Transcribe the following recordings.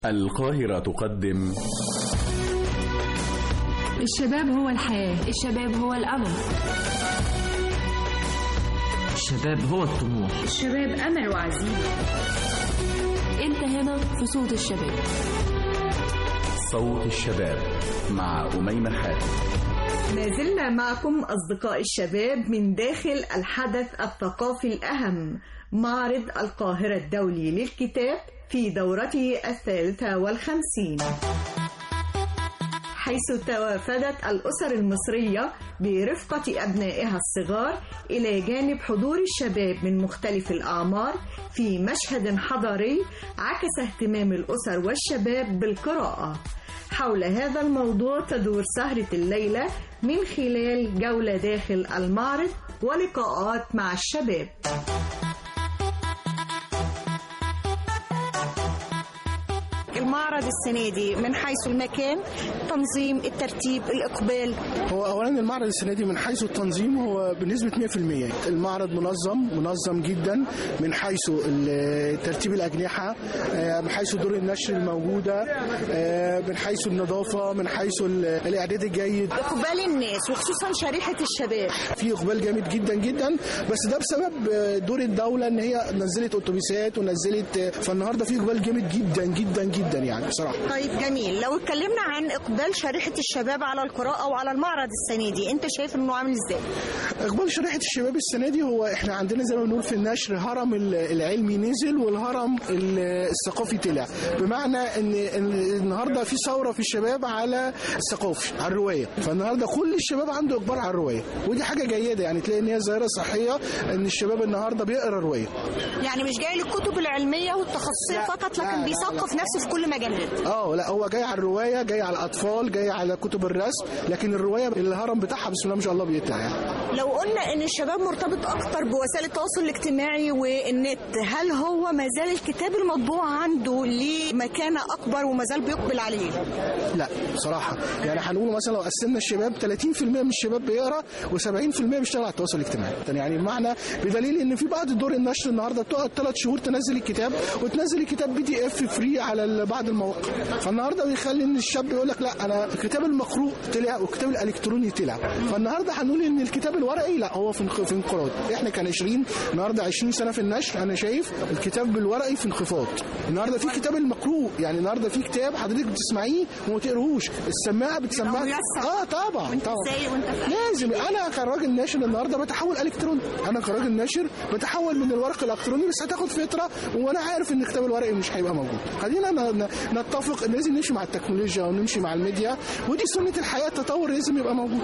القاهرة تقدم الشباب هو الحياة الشباب هو الأمل الشباب هو الطموح الشباب أمل وعزيمة أنت هنا في صوت الشباب صوت الشباب مع أميمة حاتم ما زلنا معكم أصدقاء الشباب من داخل الحدث الثقافي الأهم معرض القاهرة الدولي للكتاب في دورته الثالثة والخمسين حيث توافدت الأسر المصرية برفقة أبنائها الصغار إلى جانب حضور الشباب من مختلف الأعمار في مشهد حضاري عكس اهتمام الأسر والشباب بالقراءة حول هذا الموضوع تدور سهرة الليلة من خلال جولة داخل المعرض ولقاءات مع الشباب المعرض السنة دي من حيث المكان تنظيم الترتيب الإقبال هو اولا المعرض السنه دي من حيث التنظيم هو بنسبه 100% المعرض منظم منظم جدا من حيث ال- ترتيب الاجنحه آه، من حيث دور النشر الموجوده آه، من حيث النظافه من حيث ال- الاعداد الجيد إقبال الناس وخصوصا شريحة الشباب في اقبال جامد جدا جدا بس ده بسبب آه، دور الدوله ان هي نزلت اتوبيسات ونزلت آه، فالنهارده في اقبال جامد جدا جدا جدا يعني بصراحه طيب جميل لو اتكلمنا عن إقبال شريحة الشباب على القراءة وعلى المعرض السنة دي أنت شايف إنه عامل إزاي؟ اقبال شريحه الشباب السنه دي هو احنا عندنا زي ما بنقول في النشر هرم ال- العلمي نزل والهرم ال- الثقافي طلع بمعنى ان إن النهارده في ثوره في الشباب على الثقافي على الروايه فالنهارده كل الشباب عنده اقبال على الروايه ودي حاجه جيده يعني تلاقي ان هي ظاهره صحيه ان الشباب النهارده بيقرا روايه يعني مش جاي للكتب العلمية والتخصصية لا، فقط لا، لكن لا، بيثقف نفسه في كل مجالات اه لا هو جاي على الروايه جاي على الاطفال جاي على كتب الرسم لكن الروايه الهرم بتاعها بسم الله ما شاء الله بيطلع يعني لو قلنا ان الشباب مرتبط اكتر بوسائل التواصل الاجتماعي والنت هل هو ما زال الكتاب المطبوع عنده ليه مكانه اكبر وما زال بيقبل عليه لا بصراحة يعني هنقول مثلا لو قسمنا الشباب 30% من الشباب بيقرا و70% بيشتغل على التواصل الاجتماعي يعني بمعنى بدليل ان في بعض دور النشر النهارده بتقعد ثلاث شهور تنزل الكتاب وتنزل الكتاب بي دي اف فري على ال- بعض المواقع فالنهارده بيخلي ان الشاب يقول لك لا انا الكتاب المقروء طلع والكتاب الالكتروني طلع فالنهارده هنقول ان الكتاب الورقي لا هو في انخ- في انقراض احنا كان 20 النهارده 20 سنه في النشر انا شايف الكتاب بالورقي في انخفاض النهارده في كتاب المقروء يعني النهارده في كتاب حضرتك بتسمعيه وما تقراهوش السماعه بتسمعك ميسر. اه طبعا وانت طبعا ازاي وانت لازم انا كراجل ناشر النهارده بتحول الكتروني انا كراجل ناشر بتحول من الورق الالكتروني بس هتاخد فتره وانا عارف ان الكتاب الورقي مش هيبقى موجود خلينا ن- ن- نتفق ان لازم نمشي مع التكنولوجيا ونمشي مع الميديا ودي سنه الحياه التطور لازم يبقى موجود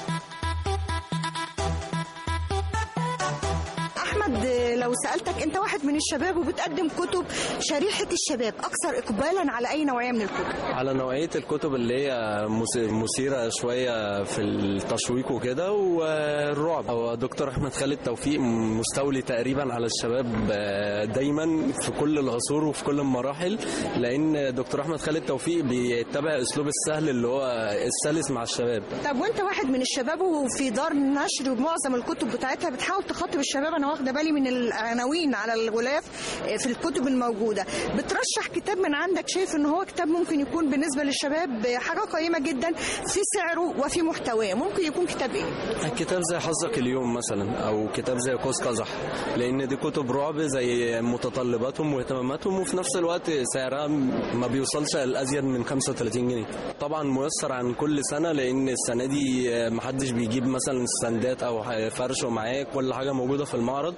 احمد لو سالتك انت واحد من الشباب وبتقدم كتب شريحه الشباب اكثر اقبالا على اي نوعيه من الكتب على نوعية الكتب اللي هي مس- مثيرة شوية في التشويق وكده والرعب هو دكتور أحمد خالد توفيق مستولي تقريبا على الشباب آه، دايما في كل العصور وفي كل المراحل لأن دكتور أحمد خالد توفيق بيتبع أسلوب السهل اللي هو السلس مع الشباب طب وانت واحد من الشباب وفي دار نشر معظم الكتب بتاعتها بتحاول تخاطب الشباب انا واخده بالي من العناوين على الغلاف في الكتب الموجوده بترشح كتاب من عندك شايف ان هو كتاب ممكن يكون بالنسبه للشباب حاجه قيمه جدا في سعره وفي محتواه ممكن يكون كتاب ايه كتاب زي حظك اليوم مثلا او كتاب زي قوس قزح لان دي كتب رعب زي متطلباتهم واهتماماتهم وفي نفس الوقت سعرها ما بيوصلش لازيد من 35 جنيه طبعا ميسر عن كل سنه لان السنه دي محدش بيجيب مثلا ستاندات او فرش ومعاه كل حاجه موجوده في المعرض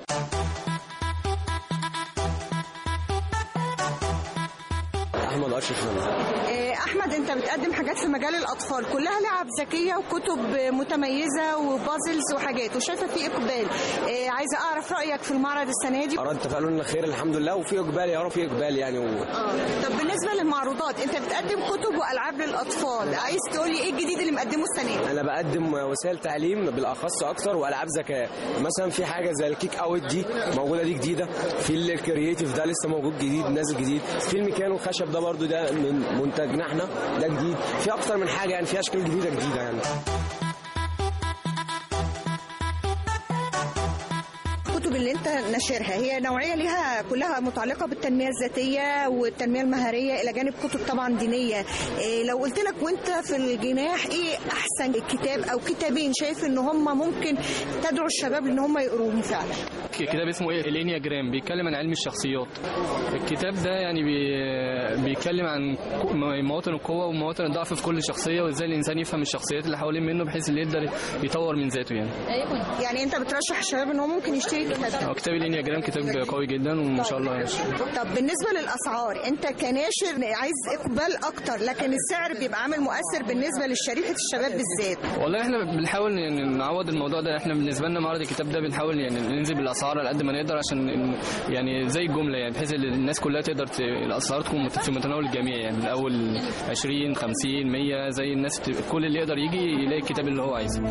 احمد اشرف آه، احمد انت بتقدم حاجات في مجال الاطفال كلها لعب ذكيه وكتب متميزه وبازلز وحاجات وشايفه في اقبال آه، عايزه اعرف رايك في المعرض السنه دي أراد تفاؤلون لنا خير الحمد لله وفي إقبال يا رب في إقبال يعني و... اه طب بالنسبه للمعروضات انت بتقدم كتب والعاب للاطفال عايز تقول لي ايه الجديد اللي مقدمه السنه دي أنا بقدم وسائل تعليم بالأخص أكتر وألعاب ذكاء مثلا في حاجة زي الكيك أوت دي موجودة دي جديدة في الكرييتيف ده لسه موجود جديد نازل جديد في الميكانو الخشب ده برضو ده من منتجنا احنا ده جديد في أكتر من حاجة يعني في أشكال جديدة جديدة يعني كتب اللي انت ناشرها هي نوعيه ليها كلها متعلقه بالتنميه الذاتيه والتنميه المهاريه الى جانب كتب طبعا دينيه إيه لو قلت لك وانت في الجناح ايه احسن كتاب او كتابين شايف ان هم ممكن تدعو الشباب ان هم يقروهم فعلا كتاب اسمه ايه الانياجرام بيتكلم عن علم الشخصيات الكتاب ده يعني بي... بيتكلم عن ك- مواطن القوه ومواطن الضعف في كل شخصيه وازاي الانسان يفهم الشخصيات اللي حوالين منه بحيث اللي يقدر يطور من ذاته يعني يعني انت بترشح الشباب ان هو ممكن يشتري الكتاب ده هو كتاب الانياجرام كتاب قوي جدا وما شاء الله يعني. طب بالنسبه للاسعار انت كناشر عايز اقبال اكتر لكن السعر بيبقى عامل مؤثر بالنسبه لشريحه الشباب بالذات والله احنا بنحاول يعني نعوض الموضوع ده احنا بالنسبه لنا معرض الكتاب ده بنحاول يعني ننزل بالاسعار على قد ما نقدر عشان إن- يعني زي الجمله يعني بحيث ان الناس كلها تقدر ت... الاسعار تكون مت- في متناول الجميع يعني من اول 20 50 100 زي الناس بت... كل اللي يقدر يجي يلاقي الكتاب اللي هو عايزه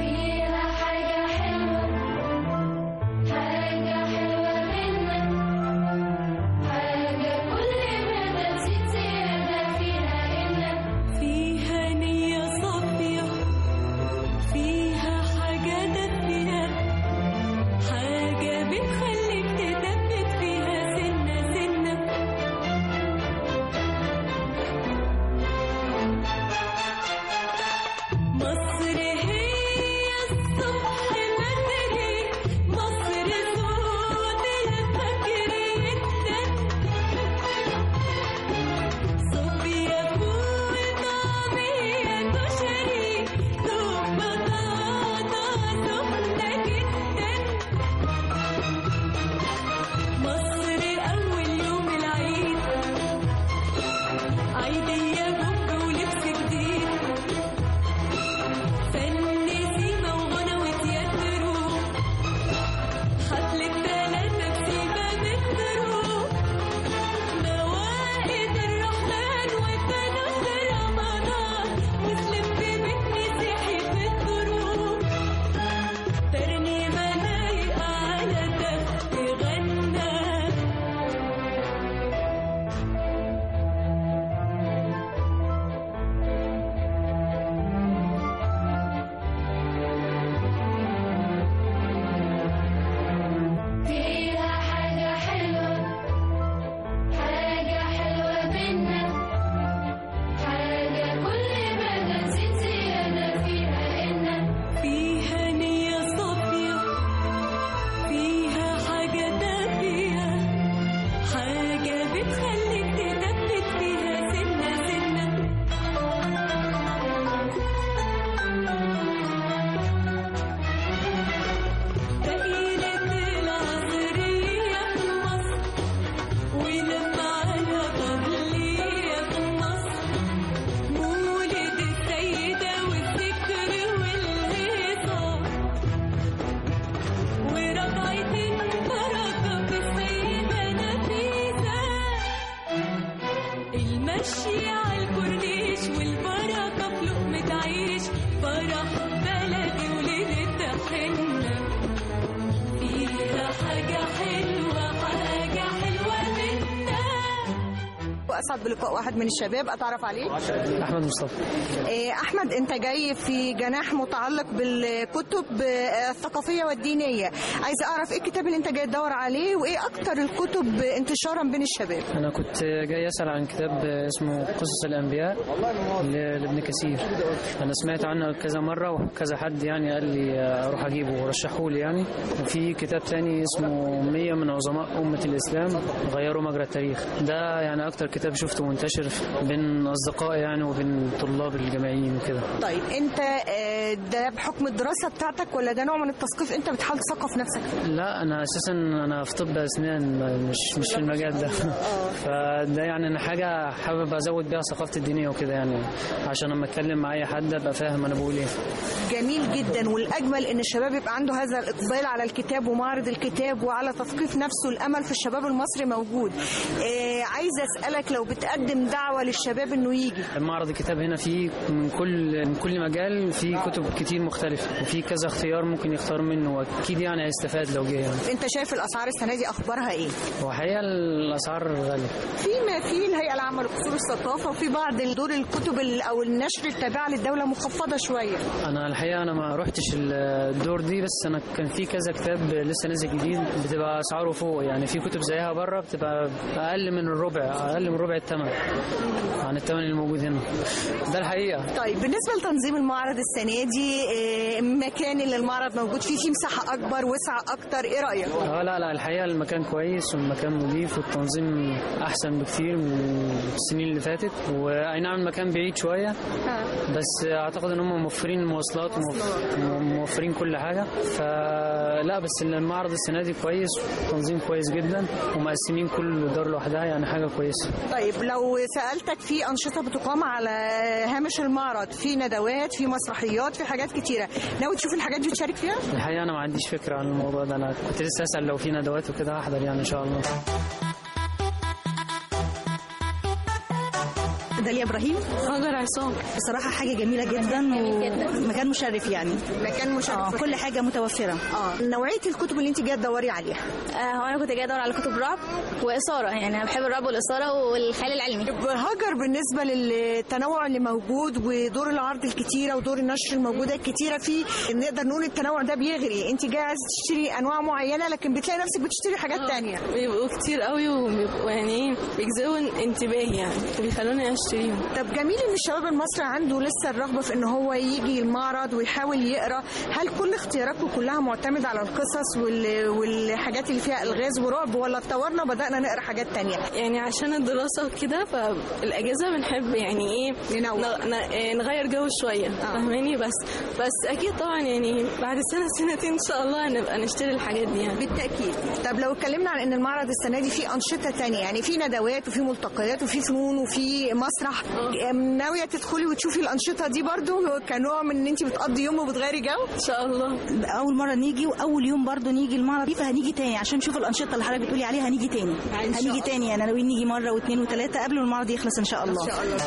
فيها نية صافية فيها حاجة دافية حاجة بتخليك تثبت فيها سنة سنة مصر هي الصبح بدري مصر صوت الفجر جدا صوفيا فول طعمية كشري دوب بطاطا سخنة جدا مصر أول يوم العيد عيدية بوب ولبس جديد فن سيما وغنى وتياترو حفلة تلاتة بسيبة بترو موائد الرحمن وفانوس رمضان مسلم في بيت مسيحي في الدروب ترنيمة لايقة على ده تغنى فيها حاجة حلوة حاجة حلوة بينا حاجة كل ما نسيت زيادة فيها إن فيها نية صافية فيها حاجة دافية حاجة بتخليك تثبت فيها سنة سنة دائرة العصرية في مصر ولما على قبلية في مصر مولد السيدة والذكر والهيصة ورجعت البركة في السيدة نفيسة المشي على الكورنيش والبركة في لقمة عيش فرح بلدي وليلة حنة فيها حاجة حلوة حاجة حلوة منا واسعد بلقاء واحد من الشباب اتعرف عليه احمد مصطفى إيه، احمد انت جاي في جناح متعلق بالكتب آه، الثقافيه والدينيه عايز اعرف ايه الكتاب اللي انت جاي تدور عليه وايه اكتر الكتب انتشارا بين الشباب انا كنت جاي اسال عن كتاب اسمه قصص الانبياء ل- لابن كثير انا سمعت عنه كذا مره وكذا حد يعني قال لي اروح اجيبه ورشحوا لي يعني وفي كتاب تاني اسمه 100 من عظماء امه الاسلام غيروا مجرى التاريخ ده يعني اكتر كتاب شفته منتشر بين اصدقائي يعني وبين طلاب الجامعيين وكده طيب انت آه، ده بحكم الدراسه بتاعتك ولا ده نوع من التثقيف انت بتحاول تثقف نفسك لا انا اساسا انا في طب اسنان ما- مش مش في المجال ده فده يعني انا حاجه حابب ازود بيها ثقافتي الدينيه وكده يعني عشان لما اتكلم مع اي حد ابقى فاهم انا بقول ايه جميل جدا والاجمل ان الشباب يبقى عنده هذا الاقبال على الكتاب ومعرض الكتاب وعلى تثقيف نفسه الامل في الشباب المصري موجود آه عايزه اسالك لو لو بتقدم دعوه للشباب انه يجي معرض الكتاب هنا فيه من كل من كل مجال فيه كتب كتير مختلفة وفي كذا اختيار ممكن يختار منه واكيد يعني هيستفاد لو جه يعني انت شايف الاسعار السنه دي اخبارها ايه هو حقيقة الأسعار غالية في ما في الهيئه العامه لقصور الثقافه وفي بعض دور الكتب ال- او النشر التابعه للدوله مخفضه شويه أنا الحقيقة أنا ما روحتش الدور دي بس أنا كان في كذا كتاب لسه نازل جديد بتبقى أسعاره فوق يعني في كتب زيها بره بتبقى أقل من الربع أقل من ربع الثمن عن الثمن الموجود هنا ده الحقيقة طيب بالنسبه لتنظيم المعرض السنه دي آه، المكان اللي المعرض موجود فيه فيه مساحه اكبر وسعه اكتر ايه رايك اه لا لا الحقيقه المكان كويس والمكان نظيف والتنظيم احسن بكتير من السنين اللي فاتت واي نعم المكان بعيد شويه بس اعتقد ان هم موفرين المواصلات وموف- وموفرين كل حاجه فلا بس المعرض السنه دي كويس والتنظيم كويس جدا ومقسمين كل دار لوحدها يعني حاجه كويسه طيب لو سالتك في انشطه بتقام على هامش المعرض في ندوات في مسرحيات في حاجات كتيره ناوي تشوف الحاجات دي وتشارك فيها الحقيقه انا ما عنديش فكره عن الموضوع ده انا كنت لسه اسال لو في ندوات وكده هحضر يعني ان شاء الله داليا ابراهيم هاجر عصام بصراحه حاجه جميله جدا ومكان مشرف يعني مكان مشرف آه كل حاجه متوفره اه نوعيه الكتب اللي انت جايه تدوري عليها آه، هو انا كنت جايه ادور على كتب رعب واثاره يعني انا بحب الرعب والاثاره والخيال العلمي هاجر بالنسبه للتنوع اللي موجود ودور العرض الكتيره ودور النشر الموجوده الكتيره فيه نقدر نقول التنوع ده بيغري انت جايه عايزه تشتري انواع معينه لكن بتلاقي نفسك بتشتري حاجات تانية بيبقوا كتير قوي وبيبقوا يعني ايه بيجذبوا انتباهي يعني وبيخلوني اشتريهم طب جميل ان الشباب المصري عنده لسه الرغبه في ان هو يجي المعرض ويحاول يقرا هل كل اختياراتكم كلها معتمده على القصص وال... والحاجات اللي فيها الغاز ورعب ولا اتطورنا وبدانا نقرا حاجات تانية يعني عشان الدراسة وكده فالأجازة بنحب يعني ايه ننوع. ن- ن- نغير جو شوية فاهماني بس بس أكيد طبعا يعني بعد سنة سنتين إن شاء الله هنبقى نشتري الحاجات دي يعني بالتاكيد طب لو اتكلمنا عن ان المعرض السنه دي فيه انشطه تانية يعني في ندوات وفي ملتقيات وفي فنون وفي مسرح ناويه تدخلي وتشوفي الانشطه دي برضو كنوع من ان انت بتقضي يوم وبتغيري جو ان شاء الله اول مره نيجي واول يوم برضو نيجي المعرض فهنيجي تاني عشان نشوف الانشطه اللي حضرتك بتقولي عليها هنيجي تاني هنيجي تاني يعني ناويين نيجي مره واثنين وثلاثه قبل ما المعرض يخلص ان شاء الله ان شاء الله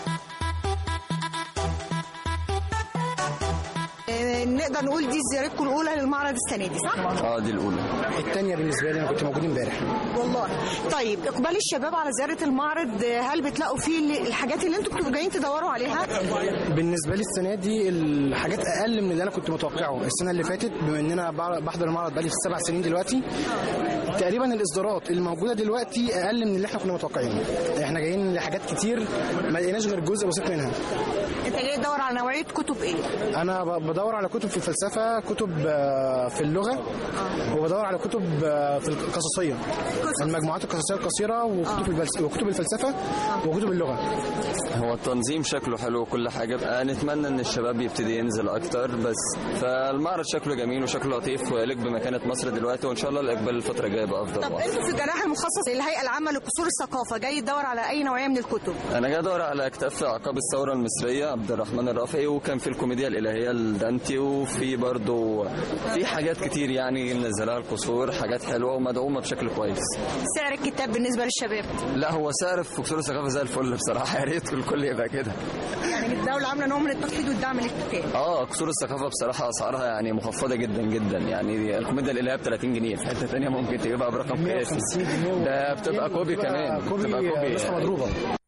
آه، نقدر نقول دي زيارتكم الاولى للمعرض السنه دي صح؟ اه دي الاولى الثانيه بالنسبه لي انا كنت موجود امبارح والله طيب اقبال الشباب على زياره المعرض آه، هل بتلاقوا فيه ال- الحاجات اللي انتوا كنتوا جايين تدوروا عليها؟ بالنسبه لي السنه دي الحاجات اقل من اللي انا كنت متوقعه السنه اللي فاتت بما ان انا بع- بحضر المعرض بقالي سبع سنين دلوقتي تقريبا الاصدارات الموجوده دلوقتي اقل من اللي احنا كنا متوقعينه احنا جايين لحاجات كتير ما لقيناش غير جزء بسيط منها انت جاي تدور على نوعيه كتب ايه؟ انا ب- بدور على كتب في الفلسفه كتب آه، في اللغه وبدور على كتب آه، في القصصيه المجموعات القصصيه القصيره وكتب الفلس- وكتب الفلسفه وكتب اللغه هو التنظيم شكله حلو وكل حاجة آه، نتمنى ان الشباب يبتدي ينزل اكتر بس فالمعرض شكله جميل وشكله لطيف ويليق بمكانة مصر دلوقتي وان شاء الله الاقبال الفترة الجاية يبقى افضل طب وأفضل. انتوا في الجناح المخصص للهيئه العامه لقصور الثقافه جاي تدور على اي نوعيه من الكتب؟ انا جاي ادور على كتاب في اعقاب الثوره المصريه عبد الرحمن الرافعي وكان في الكوميديا الالهيه لدانتي وفي برضه في حاجات كتير يعني منزلها القصور حاجات حلوه ومدعومه بشكل كويس سعر الكتاب بالنسبه للشباب لا هو سعر في قصور الثقافه زي الفل بصراحه يا ريت الكل يبقى كده يعني الدوله عامله نوع من التخفيض والدعم للكتاب اه قصور الثقافه بصراحه اسعارها يعني مخفضه جدا جدا يعني الكوميديا الالهيه ب 30 جنيه في حته ثانيه ممكن تجيبها برقم قياسي ده بتبقى كوبي كمان كوبي بتبقى كوبي نسخه مضروبه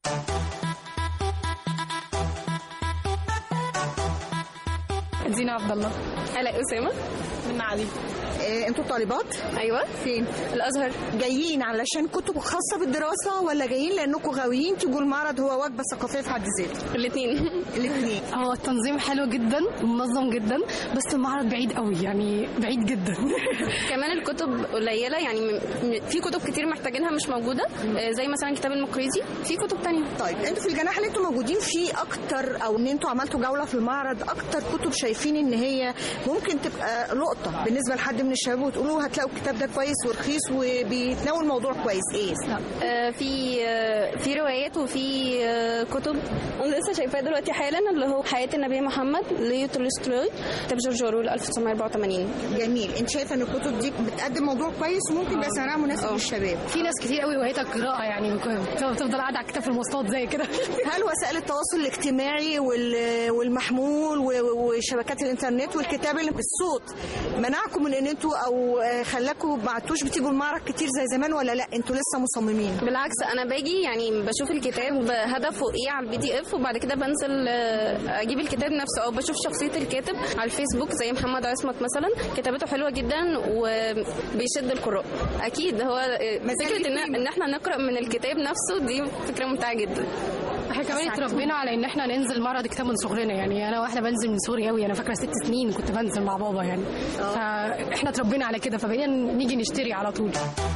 دينا عبد الله الاء اسامه من علي إيه انتوا طالبات؟ ايوه فين؟ الازهر جايين علشان كتب خاصه بالدراسه ولا جايين لانكم غاويين تجوا المعرض هو وجبه ثقافيه في حد ذاته؟ الاثنين الاثنين هو التنظيم حلو جدا ومنظم جدا بس المعرض بعيد قوي يعني بعيد جدا كمان الكتب قليله يعني م- م- في كتب كتير محتاجينها مش موجوده آه، زي مثلا كتاب المقريزي في كتب تانية طيب انتوا في الجناح اللي انتوا موجودين فيه اكتر او ان انتوا عملتوا جوله في المعرض اكتر كتب شايفين ان هي ممكن تبقى لقطه بالنسبه لحد من الشباب وتقولوا هتلاقوا الكتاب ده كويس ورخيص وبيتناول موضوع كويس ايه آه، في آه، في روايات وفي آه، كتب انا لسه شايفاه دلوقتي حالا اللي هو حياه النبي محمد ليو تولستوي كتاب جورج اورويل 1984 جميل انت شايفه ان الكتب دي بتقدم موضوع كويس وممكن يبقى سعرها مناسب للشباب في ناس كتير قوي هوايتها القراءه يعني بتفضل قاعده على الكتاب في المواصلات زي كده هل وسائل التواصل الاجتماعي وال- والمحمول و- وشبكات الانترنت والكتاب اللي بالصوت منعكم من ان انتوا او آه، خلاكم ما عدتوش بتيجوا المعرض كتير زي زمان ولا لا انتوا لسه مصممين بالعكس انا باجي يعني بشوف الكتاب هدفه ايه على البي دي اف وبعد كده بنزل آه، اجيب الكتاب نفسه او بشوف شخصيه الكاتب على الفيسبوك زي محمد عصمت مثلا كتابته حلوه جدا وبيشد القراء اكيد هو آه، فكره ان ان احنا نقرا من الكتاب نفسه دي فكره ممتعه جدا احنا كمان اتربينا على ان احنا ننزل معرض كتاب من صغرنا يعني انا واحده بنزل من سوريا قوي انا فاكره ست سنين كنت بنزل مع بابا يعني فاحنا اتربينا على كده فبقينا نيجي نشتري على طول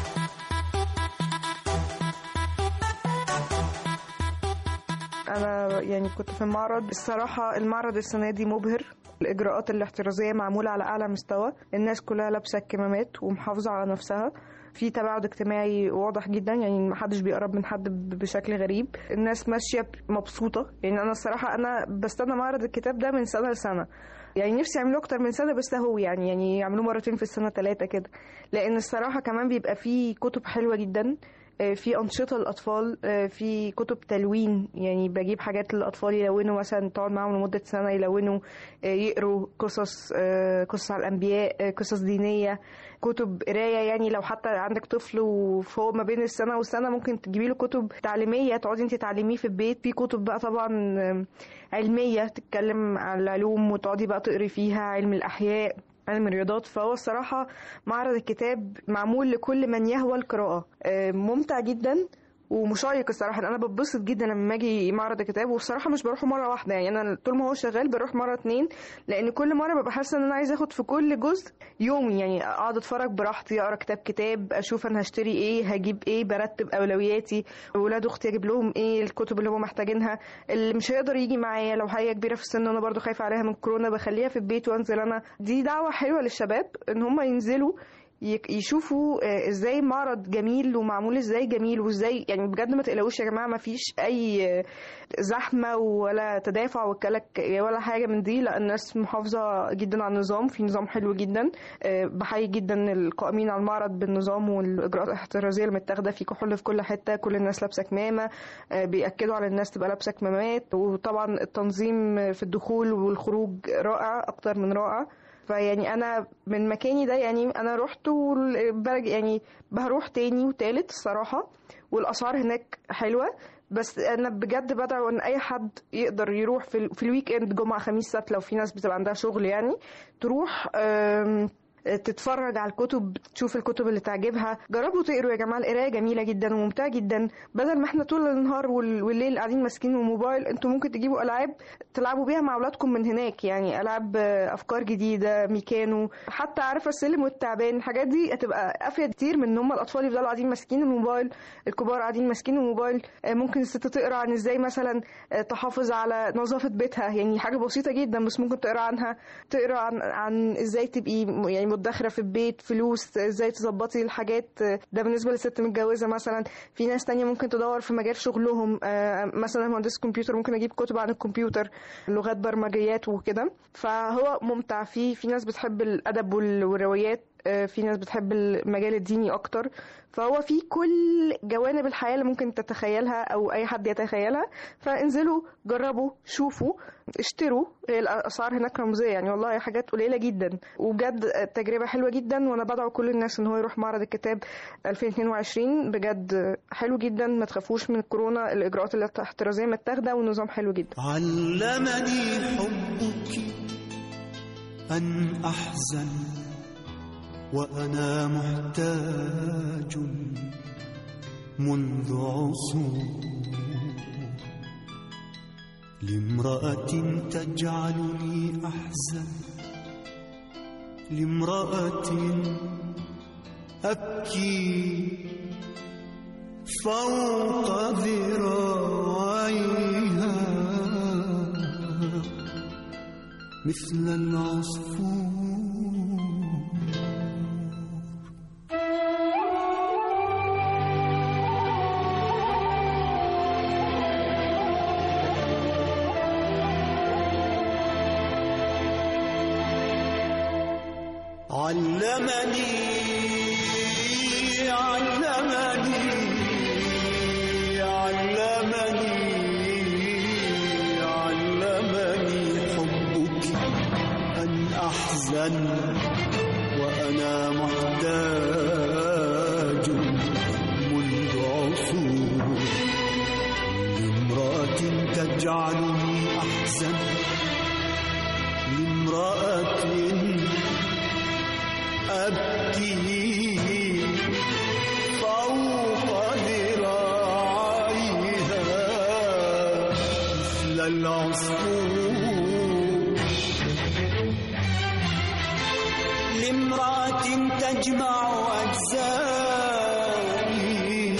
انا يعني كنت في المعرض الصراحه المعرض السنه دي مبهر الاجراءات الاحترازيه معموله على اعلى مستوى الناس كلها لابسه الكمامات ومحافظه على نفسها في تباعد اجتماعي واضح جدا يعني محدش بيقرب من حد ب- بشكل غريب الناس ماشيه مبسوطه يعني انا الصراحه انا بستنى معرض الكتاب ده من سنه لسنه يعني نفسي يعملوه اكتر من سنه بس اهو يعني يعني يعملوه مرتين في السنه ثلاثه كده لان الصراحه كمان بيبقى فيه كتب حلوه جدا آه، في أنشطة للأطفال آه، في كتب تلوين يعني بجيب حاجات للأطفال يلونوا مثلا تقعد معاهم لمدة سنة يلونوا آه، يقروا قصص آه، قصص على الأنبياء آه، قصص دينية كتب قراية يعني لو حتى عندك طفل وهو ما بين السنة والسنة ممكن تجيبي له كتب تعليمية تقعدي انت تعلميه في البيت في كتب بقى طبعا آه، علمية تتكلم عن العلوم وتقعدي بقى تقري فيها علم الأحياء علم الرياضات فهو الصراحة معرض الكتاب معمول لكل من يهوى القراءة آه، ممتع جدا ومشيق الصراحه انا بتبسط جدا لما اجي معرض الكتاب والصراحه مش بروحه مره واحده يعني انا طول ما هو شغال بروح مره اتنين لان كل مره ببقى حاسه ان انا عايزه اخد في كل جزء يومي يعني اقعد اتفرج براحتي اقرا كتاب كتاب اشوف انا هشتري ايه هجيب ايه برتب اولوياتي ولاد اختي اجيب لهم ايه الكتب اللي هم محتاجينها اللي مش هيقدر يجي معايا لو هي كبيره في السن وانا برضو خايفه عليها من كورونا بخليها في البيت وانزل انا دي دعوه حلوه للشباب ان هم ينزلوا يك- يشوفوا آه، ازاي معرض جميل ومعمول ازاي جميل وازاي يعني بجد ما تقلقوش يا جماعه ما فيش اي آه، زحمه ولا تدافع وكلك ولا حاجه من دي لا الناس محافظه جدا على النظام في نظام حلو جدا آه، بحيي جدا القائمين على المعرض بالنظام والاجراءات الاحترازيه المتاخده في كحول في كل حته كل الناس لابسه كمامه آه، بياكدوا على الناس تبقى لابسه كمامات وطبعا التنظيم في الدخول والخروج رائع اكتر من رائع فيعني انا من مكاني ده يعني انا رحت والبلد يعني بروح تاني وتالت الصراحه والاسعار هناك حلوه بس انا بجد بدعو ان اي حد يقدر يروح في, ال- في الويك اند جمعه خميس سبت لو في ناس بتبقى عندها شغل يعني تروح أم تتفرج على الكتب تشوف الكتب اللي تعجبها جربوا تقروا يا جماعه القرايه جميله جدا وممتعه جدا بدل ما احنا طول النهار وال- والليل قاعدين ماسكين الموبايل انتوا ممكن تجيبوا العاب تلعبوا بيها مع اولادكم من هناك يعني العاب آه، افكار جديده ميكانو حتى عارفه السلم والتعبان الحاجات دي هتبقى افيد كتير من ان هم الاطفال يفضلوا قاعدين ماسكين الموبايل الكبار قاعدين ماسكين الموبايل آه، ممكن الست تقرا عن ازاي مثلا آه، تحافظ على نظافه بيتها يعني حاجه بسيطه جدا بس ممكن تقرا عنها تقرا عن عن ازاي تبقي م- يعني مدخره في البيت فلوس ازاي تظبطي الحاجات آه، ده بالنسبه للست متجوزه مثلا في ناس تانية ممكن تدور في مجال شغلهم آه، مثلا مهندس كمبيوتر ممكن اجيب كتب عن الكمبيوتر لغات برمجيات وكده فهو ممتع في في ناس بتحب الادب وال- والروايات آه، في ناس بتحب المجال الديني اكتر فهو في كل جوانب الحياه اللي ممكن تتخيلها او اي حد يتخيلها فانزلوا جربوا شوفوا اشتروا هي الاسعار هناك رمزيه يعني والله حاجات قليله جدا وبجد تجربه حلوه جدا وانا بدعو كل الناس ان هو يروح معرض الكتاب 2022 بجد حلو جدا ما تخافوش من الكورونا الاجراءات الاحترازيه متاخده والنظام حلو جدا علمني حبك أن أحزن وأنا محتاج منذ عصور لامرأة تجعلني أحزن لامرأة أبكي فوق ذراعيها مثل العصفور علمني علمني علمني علمني حبك أن أحزن وأنا محتاج منذ عصور لامرأة تجعلني أحزن لامرأة أبكي فوق ذراعيها مثل العصفور لامرأة تجمع أجزائي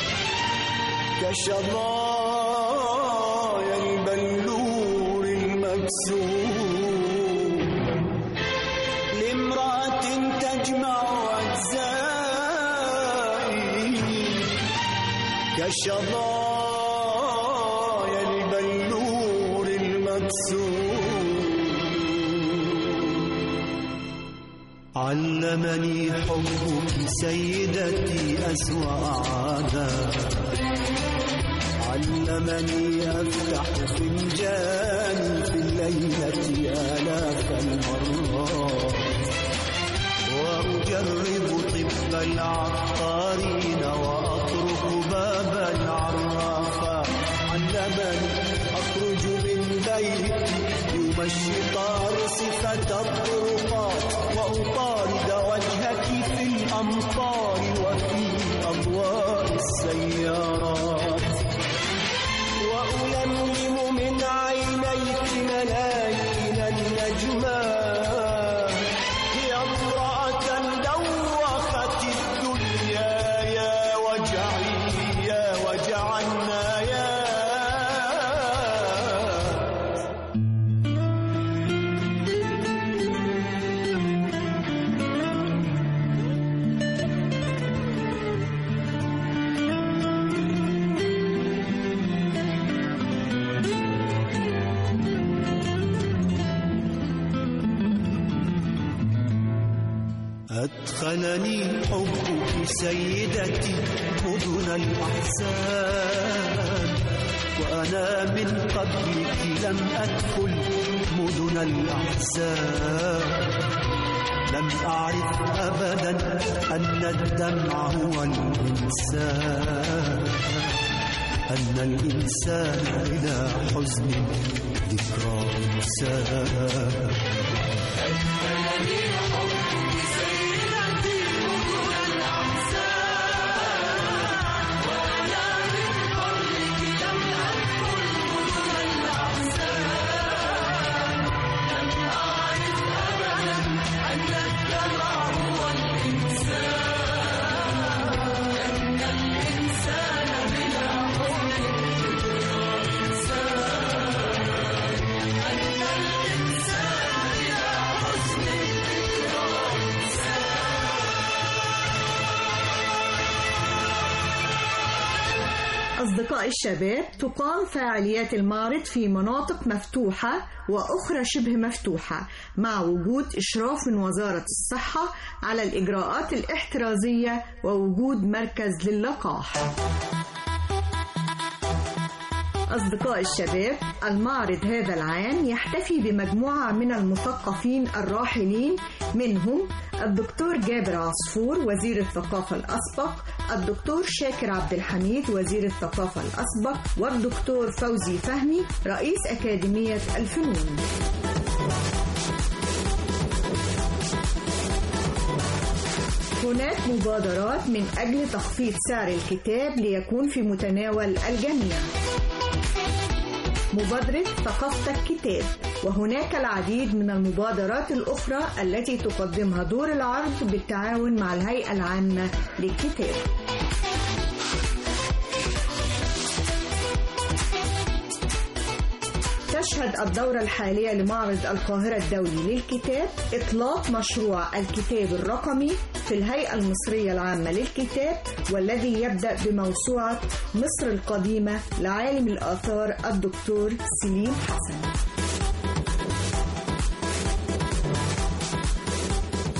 كشظايا البلور المكسور لامرأة تجمع أجزائي كشظايا البلور المكسور علمني حبك سيدتي أسوأ عادات علمني أفتح فنجاني في الليلة آلاف المرات وأجرب طب العطارين وأطرق باب العرافة علمني أخرج من بيتي يوم الشطار صفة الطرقات وأطارد وجهك في الأمطار وفي أضواء السيارات وألملم من عينيك ملايين النجمات يا امرأة دوخت الدنيا يا وجعي يا وجع النايات أدخلني حبك سيدتي مدن الأحزان وأنا من قبلك لم أدخل مدن الأحزان لم أعرف أبدا أن الدمع هو الإنسان أن الإنسان إلى حزن ذكرى إنسان أصدقاء الشباب تقام فعاليات المعرض في مناطق مفتوحة وأخرى شبه مفتوحة مع وجود إشراف من وزارة الصحة على الإجراءات الاحترازية ووجود مركز للقاح أصدقاء الشباب المعرض هذا العام يحتفي بمجموعة من المثقفين الراحلين منهم الدكتور جابر عصفور وزير الثقافة الأسبق الدكتور شاكر عبد الحميد وزير الثقافة الأسبق والدكتور فوزي فهمي رئيس أكاديمية الفنون هناك مبادرات من أجل تخفيض سعر الكتاب ليكون في متناول الجميع مبادرة ثقافتك كتاب وهناك العديد من المبادرات الأخرى التي تقدمها دور العرض بالتعاون مع الهيئة العامة للكتاب تشهد الدورة الحالية لمعرض القاهرة الدولي للكتاب إطلاق مشروع الكتاب الرقمي في الهيئة المصرية العامة للكتاب والذي يبدأ بموسوعة مصر القديمة لعالم الآثار الدكتور سليم حسن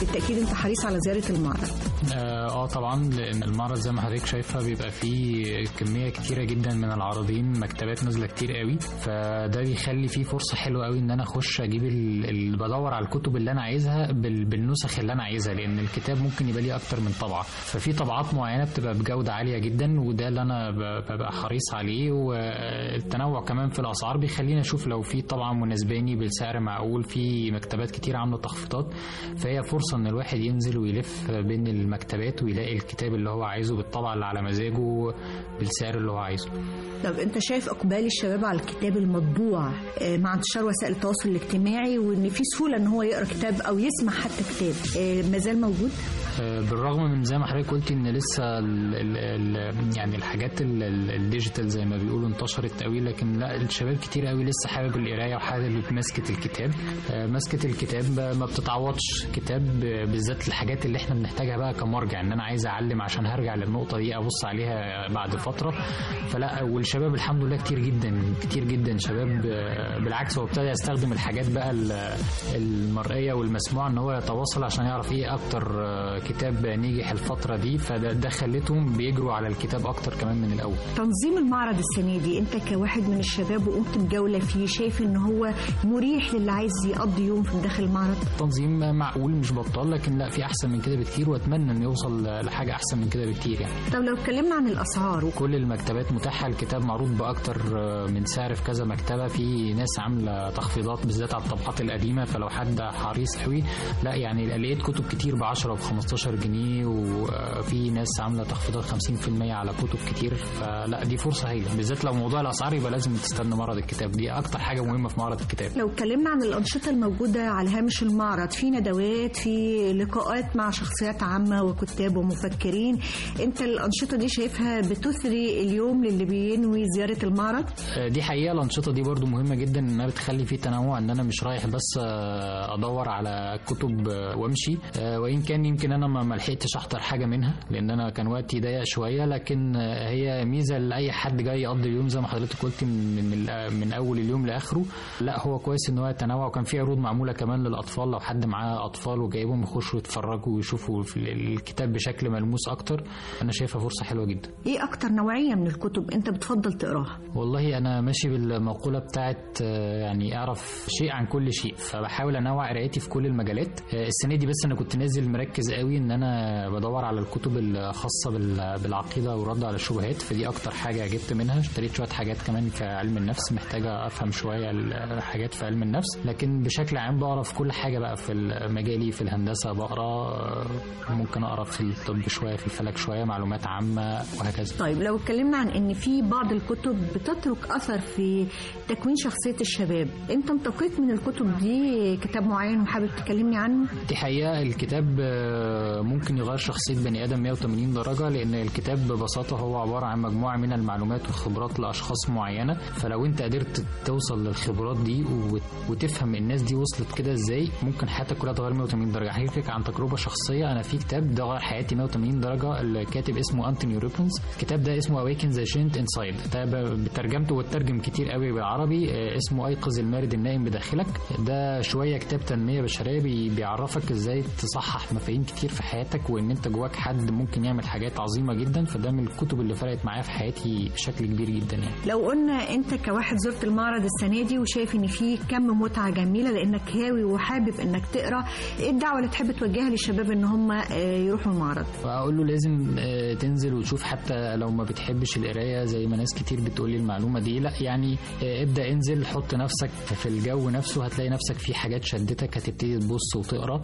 بالتاكيد انت حريص على زياره المعرض اه آه طبعا لان المعرض زي ما حضرتك شايفه بيبقى فيه كميه كتيره جدا من العارضين مكتبات نازله كتير قوي فده بيخلي فيه فرصه حلوه قوي ان انا اخش اجيب ال- اللي بدور على الكتب اللي انا عايزها بال- بالنسخ اللي انا عايزها لان الكتاب ممكن يبقى ليه اكتر من طبعه ففي طبعات معينه بتبقى بجوده عاليه جدا وده اللي انا ب- ببقى حريص عليه والتنوع كمان في الاسعار بيخليني اشوف لو في طبعه مناسباني بالسعر معقول في مكتبات كتير عامله تخفيضات فهي فرصه ان الواحد ينزل ويلف بين المكتبات ويلاقي الكتاب اللي هو عايزه بالطبعه اللي على مزاجه بالسعر اللي هو عايزه طب انت شايف اقبال الشباب على الكتاب المطبوع آه، مع انتشار وسائل التواصل الاجتماعي وان في سهوله ان هو يقرا كتاب او يسمع حتى كتاب آه، مازال موجود آه، بالرغم من زي ما حضرتك قلت ان لسه ال ال ال يعني الحاجات ال- ال- الديجيتال زي ما بيقولوا انتشرت قوي لكن لا الشباب كتير قوي لسه حابب القرايه وحابب مسكه الكتاب آه، مسكه الكتاب ما بتتعوضش كتاب بالذات الحاجات اللي احنا بنحتاجها بقى كمرجع ان انا عايز اعلم عشان هرجع للنقطه دي ابص عليها بعد فتره فلا والشباب الحمد لله كتير جدا كتير جدا شباب آه، بالعكس هو ابتدى يستخدم الحاجات بقى ال- المرئيه والمسموعه ان هو يتواصل عشان يعرف ايه اكتر آه، كتاب نجح الفتره دي فده ده خلتهم بيجروا على الكتاب اكتر كمان من الاول تنظيم المعرض السنه دي انت كواحد من الشباب وقمت بجوله فيه شايف ان هو مريح للي عايز يقضي يوم في داخل المعرض تنظيم معقول مش بطال لكن لا في احسن من كده بكتير واتمنى انه يوصل لحاجه احسن من كده بكتير يعني طب لو اتكلمنا عن الاسعار كل المكتبات متاحه الكتاب معروض باكتر من سعر في كذا مكتبه في ناس عامله تخفيضات بالذات على الطبعات القديمه فلو حد حريص قوي لا يعني لقيت كتب كتير ب 10 وب 15 جنيه وفي ناس عامله تخفيضات 50% على كتب كتير فلا دي فرصه هايله بالذات لو موضوع الاسعار يبقى لازم تستنى معرض الكتاب دي اكتر حاجه مهمه في معرض الكتاب لو اتكلمنا عن الأنشطة الموجودة على هامش المعرض في ندوات في لقاءات مع شخصيات عامة وكتاب ومفكرين انت الأنشطة دي شايفها بتثري اليوم للي بينوي زيارة المعرض دي حقيقة الأنشطة دي برضو مهمة جدا إنها بتخلي في تنوع إن أنا مش رايح بس آه، أدور على كتب آه، وأمشي آه، وإن كان يمكن أنا ما ما لحقتش أحضر حاجة منها لأن أنا كان وقتي ضيق شوية لكن آه، هي ميزة لأي حد جاي يقضي اليوم زي ما حضرتك قلت من من, ال- من أول اليوم لآخره لا هو كويس إن هو يتنوع وكان في عروض معمولة كمان للأطفال لو حد معاه أطفال وجايبهم يخشوا يتفرجوا ويشوفوا في الكتاب بشكل ملموس أكتر أنا شايفها فرصة حلوة جدا ايه أكتر نوعية من الكتب انت بتفضل تقراها والله انا ماشي بالمقوله بتاعت آه، يعني اعرف شيء عن كل شيء فبحاول انوع قرايتي في كل المجالات آه، السنه دي بس انا كنت نازل مركز قوي ان انا بدور على الكتب الخاصه بال- بالعقيده والرد على الشبهات فدي اكتر حاجه جبت منها اشتريت شويه حاجات كمان في علم النفس محتاجه افهم شويه الحاجات في علم النفس لكن بشكل عام بقرا في كل حاجه بقى في مجالي في الهندسه بقرا آه، ممكن اقرا في الطب شويه في الفلك شويه معلومات عامه وهكذا طيب لو اتكلمنا عن ان في بعض الكتب بتترك اثر في تكوين شخصيه الشباب انت انتقيت من الكتب دي كتاب معين وحابب تكلمني عنه دي حقيقة الكتاب آه، ممكن يغير شخصية بني آدم 180 درجة لأن الكتاب ببساطة هو عبارة عن مجموعة من المعلومات والخبرات لأشخاص معينة فلو أنت قدرت توصل للخبرات دي وت- وتفهم الناس دي وصلت كده إزاي ممكن حياتك كلها تغير 180 درجة هحكي لك عن تجربة شخصية أنا في كتاب ده غير حياتي 180 درجة الكاتب اسمه أنتوني روبنز الكتاب ده اسمه Awaken the Giant Inside ده ب- بترجمته واترجم كتير قوي بالعربي آه، اسمه أيقظ المارد النائم بداخلك ده شوية كتاب تنمية بشرية بي- بيعرفك ازاي تصحح مفاهيم كتير في حياتك وان انت جواك حد ممكن يعمل حاجات عظيمة جدا فده من الكتب اللي فرقت معايا في حياتي بشكل كبير جدا يعني لو قلنا انت كواحد زرت المعرض السنه دي وشايف ان في كم متعه جميله لانك هاوي وحابب انك تقرا ايه الدعوه اللي تحب توجهها للشباب ان هم آه، يروحوا المعرض فاقول له لازم آه، تنزل وتشوف حتى لو ما بتحبش القرايه زي ما ناس كتير بتقول لي المعلومه دي لا يعني آه، ابدا انزل حط نفسك في الجو نفسه هتلاقي نفسك في حاجات شدتك هتبتدي تبص وتقرا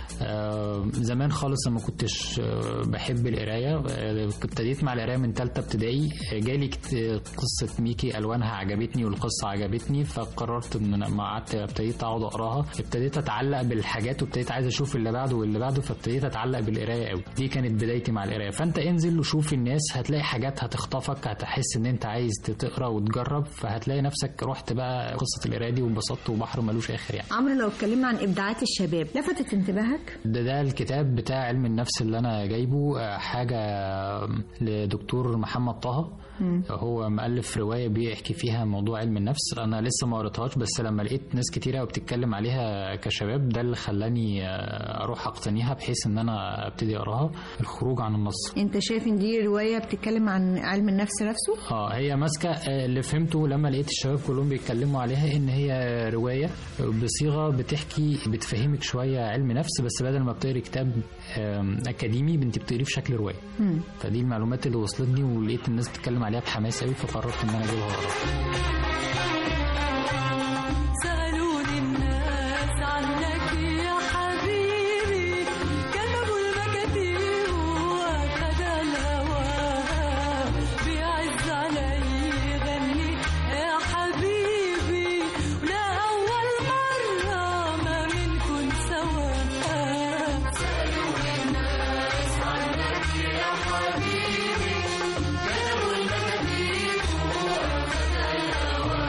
آه، زمان خالص لما كنتش آه، بحب القرايه آه، كنت ابتديت مع القرايه من ثالثه ابتدائي آه، جالي كت- قصه ميكي الوانها عجبتني والقصه عجبتني فقررت ان أنا لما قعدت ابتديت اقعد اقراها ابتديت اتعلق بالحاجات وابتديت عايز اشوف اللي بعده واللي بعده فابتديت اتعلق بالقرايه قوي دي كانت بدايتي مع القرايه فانت انزل وشوف الناس هتلاقي حاجات هتخطفك هتحس ان انت عايز تقرا وتجرب فهتلاقي نفسك رحت بقى قصه القرايه دي وانبسطت وبحر ملوش اخر يعني عمرو لو اتكلمنا عن ابداعات الشباب لفتت انتباهك ده ده الكتاب بتاع علم النفس اللي انا جايبه آه، حاجه لدكتور محمد طه هو مؤلف روايه بيحكي فيها موضوع علم النفس انا لسه ما قريتهاش بس لما لقيت ناس كتيره بتتكلم عليها كشباب ده اللي خلاني آه، اروح اقتنيها بحيث ان انا ابتدي اقراها الخروج عن النص انت شايف ان دي روايه بتتكلم عن علم النفس نفسه اه هي ماسكه آه، اللي فهمته لما لقيت الشباب كلهم بيتكلموا عليها ان هي روايه بصيغه بتحكي بتفهمك شويه علم نفس بس بدل ما بتقري كتاب آم، اكاديمي انت بتقريه في شكل روايه مم. فدي المعلومات اللي وصلتني ولقيت الناس بتتكلم عليها بحماس قوي فقررت ان انا اجيبها واقراها سألوني الناس عنك يا حبيبي كتبوا المكاتيب وأخد الهوى بيعز علي يغني يا حبيبي ولا أول مرة ما منكن سوا سألوني الناس عنك يا حبيبي كتبوا المكاتيب وأخد الهوى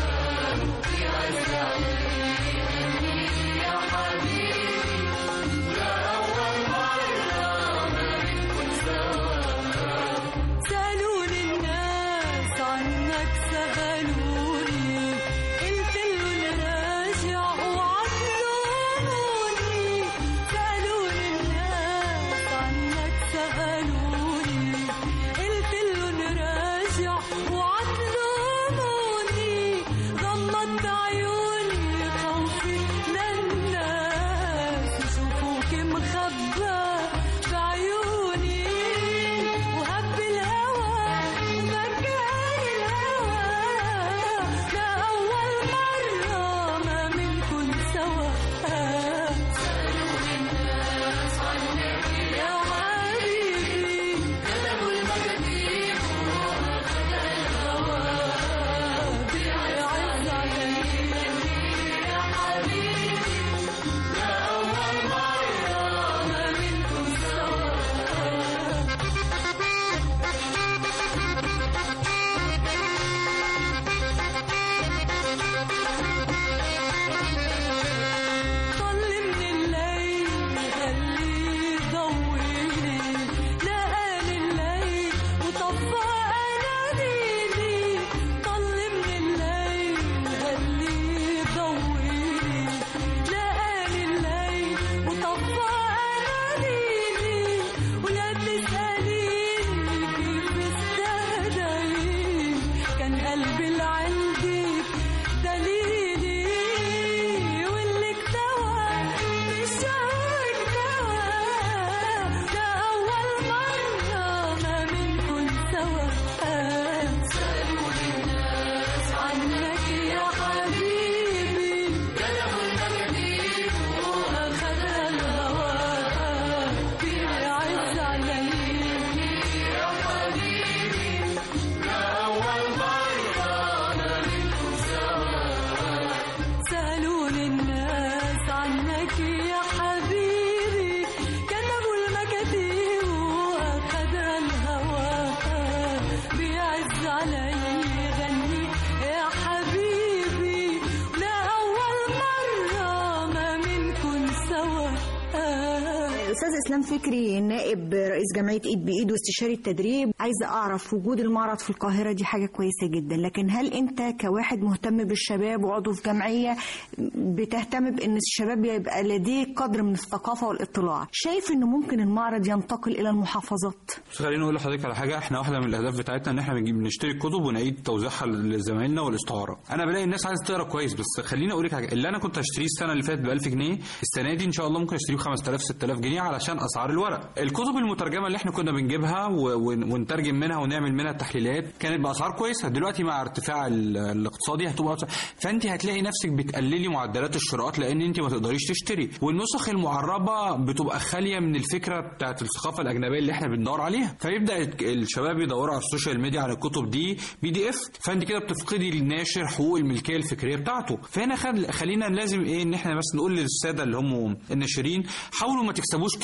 سألوني الناس عنك سألوني قلت لهم راجع وعطلوني سألوني الناس عنك سألوني قلت لهم راجع وعطلوني غمضت عيوني خوفي للناس يشوفوك مخبى في عيوني وهب الهوى ومكان الهوى لأول مرة ما منكن سوا سألوني الناس عنك يا حبيبي كتبوا المكاتيب وأخد الهوى بيعز علي يا حبيبي لأول مرة ما منكن سوا طل من الليل خليه يضويني لقاني الليل وطفى اناديلي طل من الليل خليه يضويني لقاني الليل وطفى اناديلي ولا تسأليني كيف استهديني كان قلبي اللي عندك دليلي واللي اكتوى بالشوق اكتوى لأول مرة ما منكن سوا سألوني الناس عنك يا حبيبي كتبوا المكاتيب وأخد الهوى بيعز علي يا حبيبي لأول مرة ما منكن سوا سألوني الناس عنك يا حبيبي كتبوا المكاتيب وأخد الهوى بيعز علي يغني يا حبيبي لأول مرة ما منكن سوا استاذ اسلام فكري نائب رئيس جمعيه ايد بايد واستشاري التدريب عايزه اعرف وجود المعرض في القاهره دي حاجه كويسه جدا لكن هل انت كواحد مهتم بالشباب وعضو في جمعيه بتهتم بان الشباب يبقى لديه قدر من الثقافه والاطلاع شايف ان ممكن المعرض ينتقل الى المحافظات بس خليني اقول لحضرتك على حاجه احنا واحده من الاهداف بتاعتنا ان احنا بنجيب نشتري الكتب ونعيد توزيعها لزمايلنا والاستعاره انا بلاقي الناس عايزه تقرا كويس بس خليني اقول لك حاجه اللي انا كنت هشتريه السنه اللي فاتت ب 1000 جنيه السنه دي ان شاء الله ممكن اشتريه ب 5000 6000 جنيه علشان اسعار الورق الكتب المترجمه اللي احنا كنا بنجيبها و- ون- ونترجم منها ونعمل منها تحليلات كانت باسعار كويسه دلوقتي مع ارتفاع ال- الاقتصادي هتبقى أسعار- فانت هتلاقي نفسك بتقللي معدلات الشراءات لان انت ما تقدريش تشتري والنسخ المعربه بتبقى خاليه من الفكره بتاعت الثقافه الاجنبيه اللي احنا بندور عليها فيبدا الشباب يدوروا على السوشيال ميديا على الكتب دي بي دي اف فانت كده بتفقدي للناشر حقوق الملكيه الفكريه بتاعته فهنا خل... خلينا لازم ايه ان احنا بس نقول للساده اللي هم الناشرين حاولوا ما تكسبوش كتير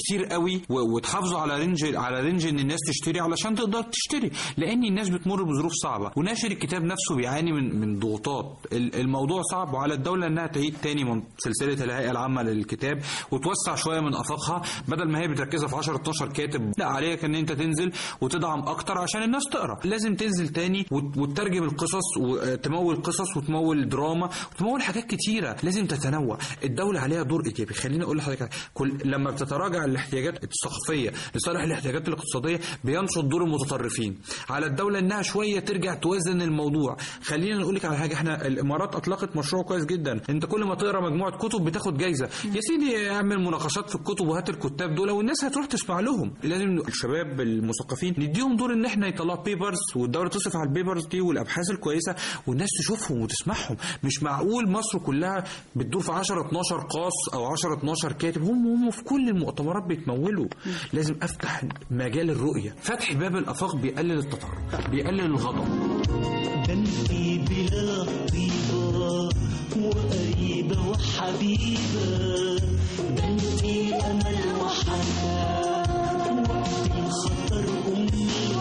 كتير قوي و- وتحافظوا على رينج على رينج ان الناس تشتري علشان تقدر تشتري لان الناس بتمر بظروف صعبه وناشر الكتاب نفسه بيعاني من من ضغوطات ال- الموضوع صعب وعلى الدوله انها تعيد تاني من سلسله الهيئه العامه للكتاب وتوسع شويه من افاقها بدل ما هي بتركزها في 10 12 كاتب لا عليك ان انت تنزل وتدعم اكتر عشان الناس تقرا لازم تنزل تاني وت- وتترجم القصص وتمول قصص وتمول دراما وتمول حاجات كتيره لازم تتنوع الدوله عليها دور ايجابي خليني اقول لحضرتك كل لما بتتراجع الاحتياجات الثقافيه لصالح الاحتياجات الاقتصاديه بينشط دور المتطرفين على الدوله انها شويه ترجع توازن الموضوع خلينا نقول لك على حاجه احنا الامارات اطلقت مشروع كويس جدا انت كل ما تقرا مجموعه كتب بتاخد جايزه يا سيدي اعمل مناقشات في الكتب وهات الكتاب دول والناس هتروح تسمع لهم لازم الشباب المثقفين نديهم دور ان احنا يطلعوا بيبرز والدوله تصرف على البيبرز دي والابحاث الكويسه والناس تشوفهم وتسمعهم مش معقول مصر كلها بتدور في 10 12 قاص او 10 12 كاتب هم هم في كل المؤتمرات بيتمولوا لازم افتح مجال الرؤيه فتح باب الافاق بيقلل التطرف بيقلل الغضب بنتي بلا طيبة وقريبة وحبيبة بنتي أمل وحنان وقت الخطر أمي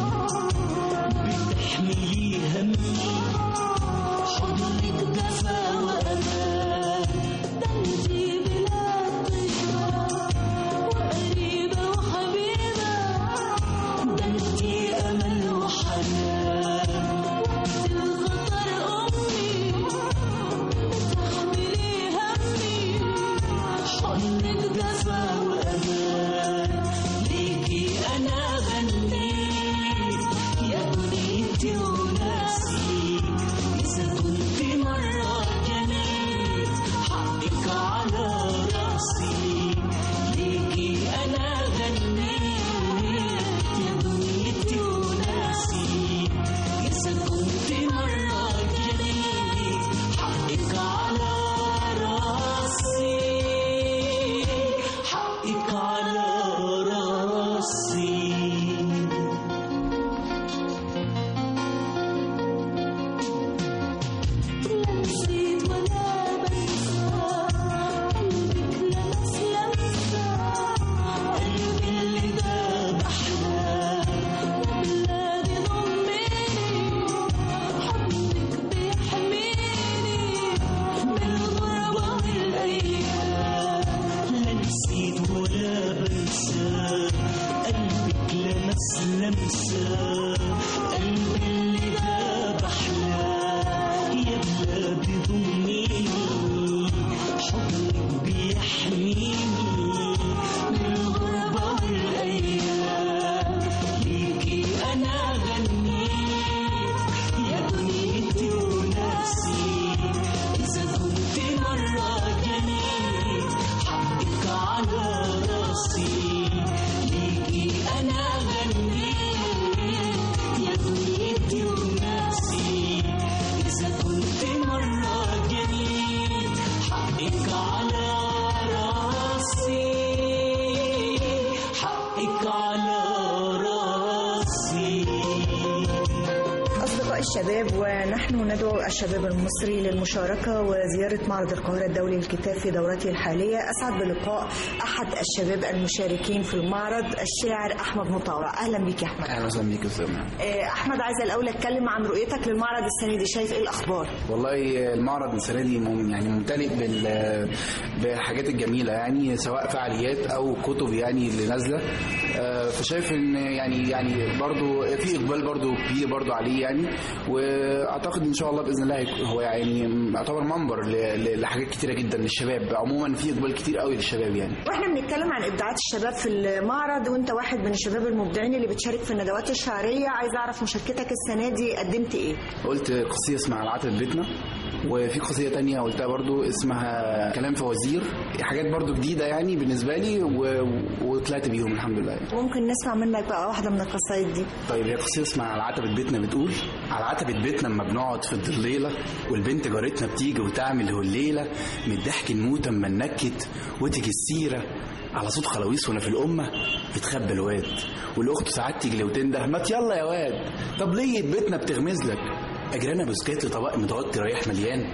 بتحملي همي حضنك دفا وأمان بنتي بلا طيبة وقريبة وحبيبة بنتي أمل وحنان الخطر أمي تحملي همي حضنك دفا وأمان ليكي أنا غنيت يا دنيتي وناسي إذا كنت مرة جنيت حقك على راسي ليكي أنا غنيت يا دنيتي وناسي إذا كنت مرة جنيت حقك على راسي حقك على راسي نسيت ولا بنسى قلبك لمس لمسة قلبي اللي داب أحلام وبلادي ضميني حضنك بيحميني بالغربة والأيام لا نسيت ولا بنسى قلبك لمس لمسة قلبي اللي داب أحلام يا بلادي ضميني حضنك بيحميني بالغربة والأيام ليكي أنا غنيت يا دنيتي ونفسي إذا كنت مرة جنيت حقك على راسي ليكي أنا غنيت يا دنيتي ونفسي إذا كنت مرة جنيت حقك على راسي حقك على راسي أصدقاء الشباب ونحن ندعو الشباب المصري للمشاركة وزيارة معرض القاهرة الدولي للكتاب في دورته الحالية أسعد بلقاء أحد الشباب المشاركين في المعرض الشاعر أحمد مطاوع أهلا بك يا أحمد اهلا وسهلا بيك يا أستاذ أمل. آه، أحمد عايزة الأول أتكلم عن رؤيتك للمعرض السنة دي شايف إيه الأخبار؟ والله المعرض السنه دي مم- يعني ممتلئ بال بالحاجات الجميله يعني سواء فعاليات او كتب يعني اللي نازله آه، فشايف ان يعني يعني برضو في اقبال برضو كبير برضو عليه يعني واعتقد ان شاء الله باذن الله هيك- هو يعني يعتبر منبر ل- ل- لحاجات كتيره جدا للشباب عموما في اقبال كتير قوي للشباب يعني واحنا بنتكلم عن ابداعات الشباب في المعرض وانت واحد من الشباب المبدعين اللي بتشارك في الندوات الشعريه عايز اعرف مشاركتك السنه دي قدمت ايه قلت قصيدة اسمها العتبة بيتنا وفي قصيدة تانية قلتها برضو اسمها كلام فوازير حاجات برضو جديدة يعني بالنسبة لي و... وطلعت بيهم الحمد لله ممكن نسمع منك بقى واحده من القصايد دي طيب هي قصيدة اسمها على عتبة بيتنا بتقول على عتبة بيتنا اما بنقعد في الضليلة والبنت جارتنا بتيجي وتعمل هليلة من الضحك نموت اما ننكت وتيجي السيرة على صوت خلاويص وانا في الامه يتخبى الواد والاخت ساعات تيجي لو تنده ما يلا يا واد طب ليه بيتنا بتغمز لك اجرانا بسكيت لطبق متغطي رايح مليان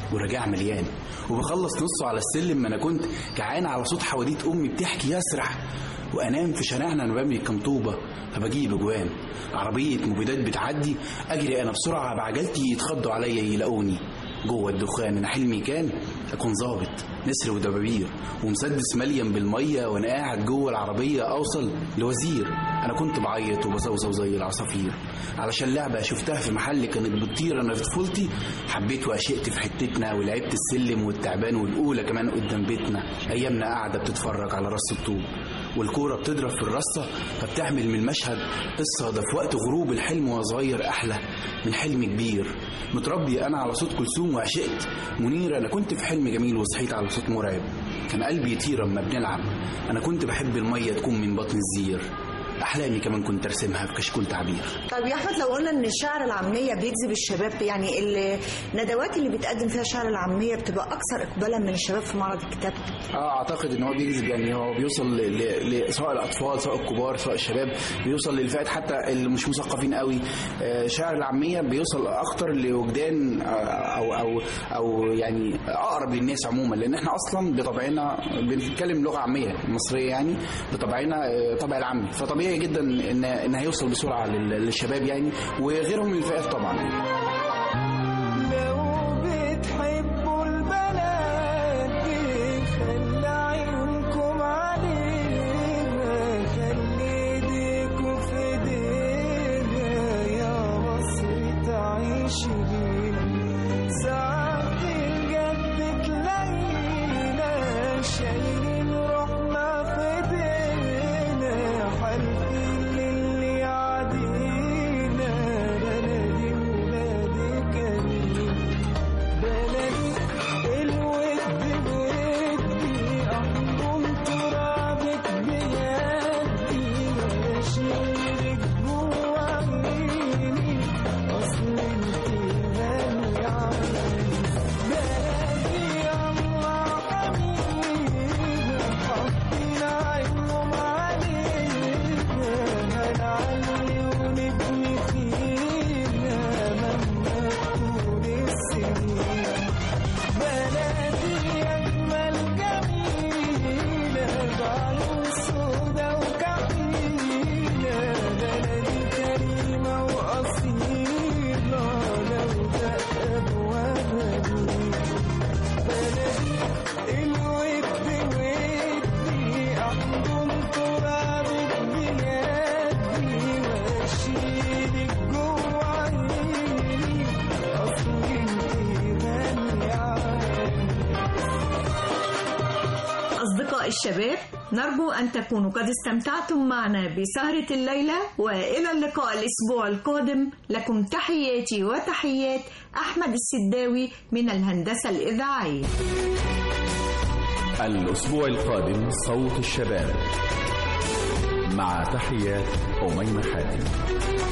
ورجاع مليان وبخلص نصه على السلم ما انا كنت جعان على صوت حواديت امي بتحكي يسرح وانام في شارعنا انا بملي كام طوبه فبجيب اجوان عربيه مبيدات بتعدي اجري انا بسرعه بعجلتي يتخضوا عليا يلاقوني جوه الدخان انا حلمي كان اكون ظابط نسر ودبابير ومسدس مليان بالميه وانا قاعد جوه العربيه اوصل لوزير انا كنت بعيط وبصوصو زي العصافير علشان لعبه شفتها في محل كانت بتطير انا في طفولتي حبيت وعشقت في حتتنا ولعبت السلم والتعبان والاولى كمان قدام بيتنا ايامنا قاعده بتتفرج على رص الطوب والكوره بتضرب في الرصه فبتعمل من المشهد قصه ده في وقت غروب الحلم وأنا صغير احلى من حلم كبير متربي انا على صوت كلثوم وعشقت منير انا كنت في حلم جميل وصحيت على صوت مرعب كان قلبي يطير اما بنلعب انا كنت بحب الميه تكون من بطن الزير احلامي كمان كنت ارسمها في كشكول تعبير طب يا احمد لو قلنا ان الشعر العاميه بيجذب الشباب يعني الندوات اللي بتقدم فيها الشعر العاميه بتبقى اكثر اقبالا من الشباب في معرض الكتاب اه اعتقد ان هو بيجذب يعني هو بيوصل ل... ل... سواء الاطفال سواء الكبار سواء الشباب بيوصل للفئات حتى اللي مش مثقفين قوي آه شعر العاميه بيوصل اكتر لوجدان آه او او او يعني اقرب للناس عموما لان احنا اصلا بطبعنا بنتكلم لغه عاميه مصريه يعني بطبعنا آه طبع العامي فطبيعي جدا ان ان هيوصل بسرعه لل- للشباب يعني وغيرهم من الفئات طبعا بتحبوا البلد دي خلي عيونكم علينا خلي ايديكم في ايدينا يا مصر تعيش بينا ساعات الجد تلاقينا شايلين روحنا في ايدينا حالفين للي يعدينا بلدي ولادي كريم بلدي الود بودي احضن ترابك بيدي واشيلك جوا عيني اصل انت غالي علي بلدي الله حبيبي حاطين عينهم علينا هنعلي ونبني فينا مهما تكون السنين بلدي أجمل جميلة بعيون سودا وكحيلة بلدي كريمة وأصيلة لو دق أبوابها بلدي الود ودي أحضن ترابك بيدي وأشيلك جوا عيني أصل انتي غالية علي أصدقاء الشباب نرجو أن تكونوا قد استمتعتم معنا بسهرة الليلة وإلى اللقاء الأسبوع القادم لكم تحياتي وتحيات أحمد السداوي من الهندسة الإذاعية الأسبوع القادم صوت الشباب مع تحيات أميمة حاتم